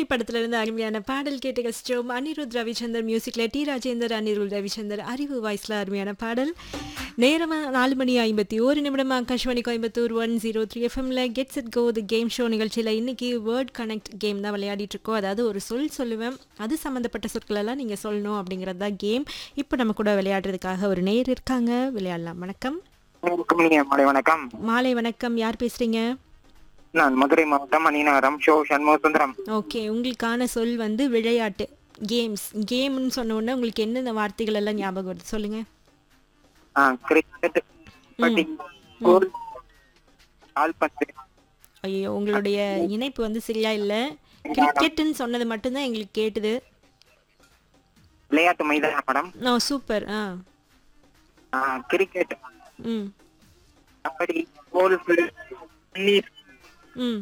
படத்துல இருந்து அருமையான பாடல் கேட்டு கசிச்சோம் அனிருத் ரவிச்சந்தர் மியூசிக்ல டி ராஜேந்தர் அனிருத் ரவிச்சந்தர் அறிவு வாய்ஸ்ல அருமையான பாடல் நேரமா நாலு மணி ஐம்பத்தி ஒரு நிமிடம் Akashvani Coimbatore one zero three எஃப்எம்ல get set go the game show நிகழ்ச்சியில் இன்னைக்கு வேர்ட் கனெக்ட் கேம் தான் விளையாடிட்டு இருக்கோம் அதாவது ஒரு சொல் சொல்லுவேன் அது சம்மந்தப்பட்ட சொற்கள் எல்லாம் நீங்கள் சொல்லணும் அப்படிங்கிறது தான் கேம் இப்போ நம்ம கூட விளையாடுறதுக்காக ஒரு நேர் இருக்காங்க விளையாடலாம் வணக்கம் வணக்கம் நீங்க மாலை வணக்கம் மாலை வணக்கம் யார் பேசுறீங்க நான் மதுரை மாவட்டம் மணிநகரம் ஷோ சண்முக சுந்தரம் ஓகே உங்களுக்கான சொல் வந்து விளையாட்டு கேம்ஸ் கேம்னு சொன்ன உடனே உங்களுக்கு என்னென்ன வார்த்தைகள் எல்லாம் ஞாபகம் வருது சொல்லுங்க ஆ, கிரிக்கெட் கபடி கோல் கால்பந்து ஐயோ உங்களுடைய இணைப்பு வந்து சரியா இல்லை கிரிக்கெட்டுன்னு சொன்னது மட்டும்தான் எங்களுக்கு கேட்டுது விளையாட்டு மைதானம் மேடம் ஓ சூப்பர் ஆ ஆ, கிரிக்கெட் ம் கபடி கோல்ஃப் நீர் ம்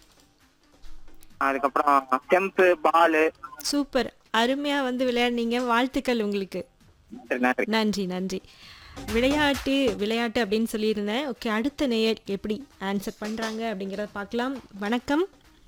அதுக்கப்புறம் ஸ்டெம்பு பாலு சூப்பர் அருமையா வந்து விளையாடுனீங்க வாழ்த்துக்கள் உங்களுக்கு நன்றி நன்றி நன்றி விளையாட்டு விளையாட்டு அப்படின்னு சொல்லியிருந்தேன் ஓகே அடுத்த நேயர் எப்படி ஆன்சர் பண்ணுறாங்க அப்படிங்கிறத பார்க்கலாம் வணக்கம்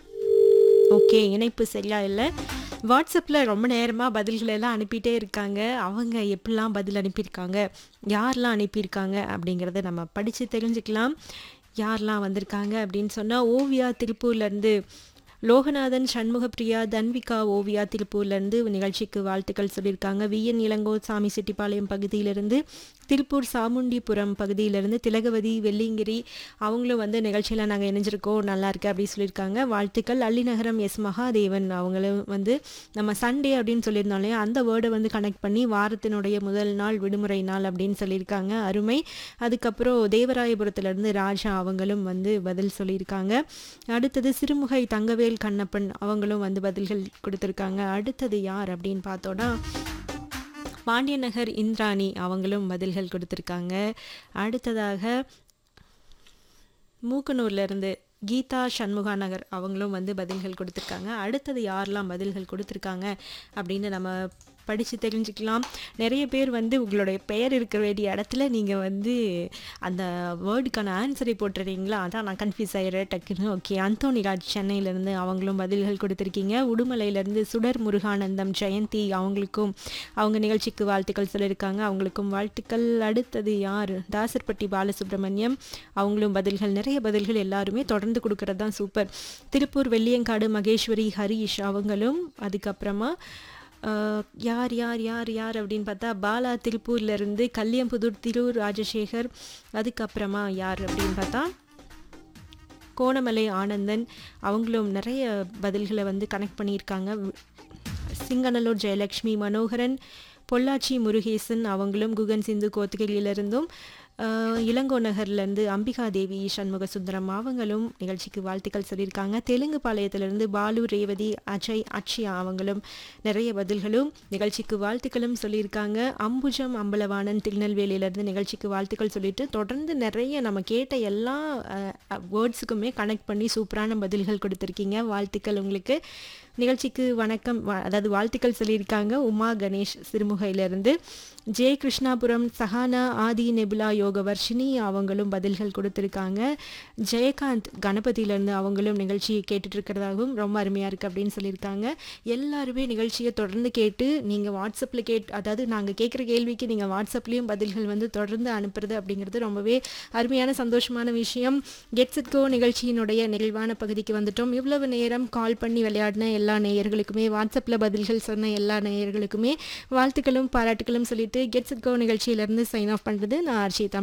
ஓகே இணைப்பு சரியா இல்லை வாட்ஸ்அப்பில் ரொம்ப நேரமாக பதில்களை எல்லாம் அனுப்பிட்டே இருக்காங்க அவங்க எப்படிலாம் பதில் அனுப்பியிருக்காங்க யாரெல்லாம் அனுப்பியிருக்காங்க அப்படிங்கிறத நம்ம படித்து தெரிஞ்சுக்கலாம் யாரெல்லாம் வந்திருக்காங்க அப்படின்னு சொன்னால் ஓவியா திருப்பூர்லேருந்து லோகநாதன் சண்முகப்பிரியா தன்விகா ஓவியா திருப்பூர்லேருந்து நிகழ்ச்சிக்கு வாழ்த்துக்கள் சொல்லியிருக்காங்க விஎன் இளங்கோ சாமி செட்டிப்பாளையம் பகுதியிலிருந்து திருப்பூர் சாமுண்டிபுரம் பகுதியிலிருந்து திலகவதி வெள்ளிங்கிரி அவங்களும் வந்து நிகழ்ச்சியில் நாங்கள் இணைஞ்சிருக்கோம் நல்லா இருக்கு அப்படி சொல்லியிருக்காங்க வாழ்த்துக்கள் அள்ளிநகரம் எஸ் மகாதேவன் அவங்களும் வந்து நம்ம சண்டே அப்படின்னு சொல்லியிருந்தோம் இல்லையா அந்த வேர்டை வந்து கனெக்ட் பண்ணி வாரத்தினுடைய முதல் நாள் விடுமுறை நாள் அப்படின்னு சொல்லியிருக்காங்க அருமை அதுக்கப்புறம் தேவராயபுரத்துலேருந்து ராஜா அவங்களும் வந்து பதில் சொல்லியிருக்காங்க அடுத்தது சிறுமுகை தங்கவேல் கண்ணப்பன் அவங்களும் வந்து பதில்கள் கொடுத்துருக்காங்க அடுத்தது யார் அப்படின்னு பார்த்தோன்னா பாண்டியநகர் இந்திராணி அவங்களும் பதில்கள் கொடுத்துருக்காங்க அடுத்ததாக மூக்கனூர்ல இருந்து கீதா சண்முகா நகர் அவங்களும் வந்து பதில்கள் கொடுத்துருக்காங்க அடுத்தது யாரெல்லாம் பதில்கள் கொடுத்துருக்காங்க அப்படின்னு நம்ம படித்து தெரிஞ்சுக்கலாம் நிறைய பேர் வந்து உங்களுடைய பெயர் இருக்க வேண்டிய இடத்துல நீங்கள் வந்து அந்த வேர்டுக்கான ஆன்சரை போட்டுறீங்களா அதான் நான் கன்ஃபியூஸ் ஆகிறேன் டக்குன்னு ஓகே அந்தோனி ராஜ் சென்னையிலேருந்து அவங்களும் பதில்கள் கொடுத்துருக்கீங்க உடுமலையிலேருந்து சுடர் முருகானந்தம் ஜெயந்தி அவங்களுக்கும் அவங்க நிகழ்ச்சிக்கு வாழ்த்துக்கள் சொல்லியிருக்காங்க அவங்களுக்கும் வாழ்த்துக்கள் அடுத்தது யார் தாசர்பட்டி பாலசுப்ரமணியம் அவங்களும் பதில்கள் நிறைய பதில்கள் எல்லாருமே தொடர்ந்து கொடுக்கறது தான் சூப்பர் திருப்பூர் வெள்ளியங்காடு மகேஸ்வரி ஹரீஷ் அவங்களும் அதுக்கப்புறமா ஆஹ், யார் யார் யார் யார் அப்படின்னு பார்த்தா பாலா திருப்பூர்ல இருந்து கல்யாம்புதூர் திரு ராஜசேகர் அதுக்கப்புறமா யார் அப்படின்னு பார்த்தா கோணமலை ஆனந்தன் அவங்களும் நிறைய பதில்களை வந்து கனெக்ட் பண்ணியிருக்காங்க சிங்கநல்லூர் ஜெயலக்ஷ்மி மனோகரன் பொள்ளாச்சி முருகேசன் அவங்களும் குகன் சிந்து கோத்தகிரியிலிருந்தும் ஆஹ், இளங்கோ நகர்லேருந்து அம்பிகா தேவி சண்முக சுந்தரம் அவங்களும் நிகழ்ச்சிக்கு வாழ்த்துக்கள் சொல்லியிருக்காங்க தெலுங்கு பாளையத்திலிருந்து பாலு ரேவதி அஜய் அக்ஷயா அவங்களும் நிறைய பதில்களும் நிகழ்ச்சிக்கு வாழ்த்துக்களும் சொல்லியிருக்காங்க அம்புஜம் அம்பலவாணன் திருநெல்வேலியிலேருந்து நிகழ்ச்சிக்கு வாழ்த்துக்கள் சொல்லிட்டு தொடர்ந்து நிறைய நம்ம கேட்ட எல்லா வேர்ட்ஸுக்குமே கனெக்ட் பண்ணி சூப்பரான பதில்கள் கொடுத்துருக்கீங்க வாழ்த்துக்கள் உங்களுக்கு நிகழ்ச்சிக்கு வணக்கம் வ- அதாவது வாழ்த்துக்கள் சொல்லியிருக்காங்க உமா கணேஷ் சிறுமுகையிலிருந்து ஜே கிருஷ்ணாபுரம் சஹானா ஆதி நெபுலா யோக வர்ஷினி அவங்களும் பதில்கள் கொடுத்துருக்காங்க ஜெயகாந்த் கணபதியிலேருந்து அவங்களும் நிகழ்ச்சியை கேட்டுட்டு இருக்கிறதாகவும் ரொம்ப அருமையாக இருக்குது அப்படின்னு சொல்லியிருக்காங்க எல்லாருமே நிகழ்ச்சியை தொடர்ந்து கேட்டு நீங்கள் வாட்ஸ்அப்பில் கேட் அதாவது நாங்கள் கேட்குற கேள்விக்கு நீங்கள் வாட்ஸ்அப்லேயும் பதில்கள் வந்து தொடர்ந்து அனுப்புறது அப்படிங்கிறது ரொம்பவே அருமையான சந்தோஷமான விஷயம் கெட்ஸ் இட் கோ நிகழ்ச்சியினுடைய நிறைவான பகுதிக்கு வந்துட்டோம் இவ்வளவு நேரம் கால் பண்ணி விளையாடின எல்லா நேயர்களுக்குமே வாட்ஸ்அப்பில் பதில்கள் சொன்ன எல்லா நேயர்களுக்குமே வாழ்த்துக்களும் பாராட்டுகளும் சொல்லிட்டு கெட்ஸ் இட் கோ நிகழ்ச்சியிலேருந்து சைன் ஆஃப் பண்ணுறது நான் அர்ஷிதா